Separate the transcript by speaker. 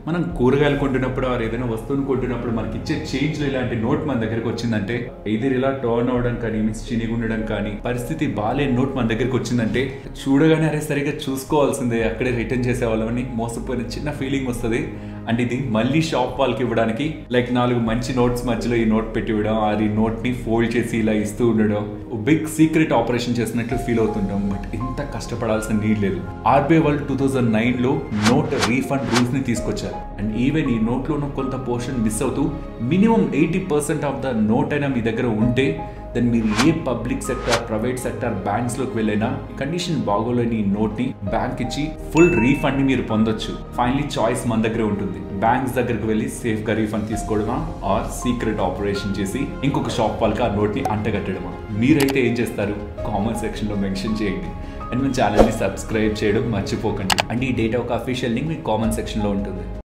Speaker 1: మనం కూరగాయలు కొంటున్నప్పుడు ఆర్ ఏదైనా వస్తువుని కొంటున్నప్పుడు మనకి ఇచ్చే చేంజ్ లో ఇలాంటి నోట్ మన దగ్గరికి వచ్చిందంటే ఇదిర్ ఇలా టర్న్ అవడం కానీ మీన్స్ చినిగి ఉండడం కానీ పరిస్థితి బాగాలేని నోట్ మన దగ్గరికి వచ్చిందంటే చూడగానే అరే సరిగ్గా చూసుకోవాల్సిందే అక్కడే రిటర్న్ చేసే వాళ్ళమని మోసపోయిన చిన్న ఫీలింగ్ వస్తుంది అండ్ ఇది మళ్ళీ షాప్ వాళ్ళకి ఇవ్వడానికి లైక్ నాలుగు మంచి నోట్స్ మధ్యలో ఈ నోట్ పెట్టి ఇవ్వడం అది ఈ నోట్ ని ఫోల్డ్ చేసి ఇలా ఇస్తూ ఉండడం బిగ్ సీక్రెట్ ఆపరేషన్ చేసినట్లు ఫీల్ అవుతుంటాం బట్ ఇంత కష్టపడాల్సిన నీడ్ లేదు ఆర్బీఐ వాళ్ళు టూ థౌజండ్ నైన్ లో నోట్ రీఫండ్ రూల్స్ ని తీసుకొచ్చారు అండ్ ఈవెన్ ఈ నోట్ లో కొంత పోర్షన్ మిస్ అవుతూ minimum eighty percent of the note అయినా మీ దగ్గర ఉంటే దెన్ మీరు ఏ public sector private sector banks లోకి వెళ్ళైనా కండిషన్ బాగోలేని నోట్ ని బ్యాంక్ ఇచ్చి ఫుల్ రీఫండ్ ని మీరు పొందొచ్చు ఫైనలీ చాయిస్ మన దగ్గరే ఉంటుంది బ్యాంక్స్ దగ్గరికి వెళ్ళి సేఫ్ గా రీఫండ్ తీసుకోవడమా ఆర్ సీక్రెట్ ఆపరేషన్ చేసి ఇంకొక షాప్ వాళ్ళకి ఆ నోట్ ని అంటగట్టడమా మీరైతే ఏం చేస్తారు కామెంట్ సెక్షన్ లో మెన్షన్ చేయండి అండ్ మన ఛానల్ని సబ్స్క్రైబ్ చేయడం మర్చిపోకండి అండ్ ఈ డేటా ఒక అఫీషియల్ లింక్ మీకు కామెంట్ సెక్షన్లో ఉంటుంది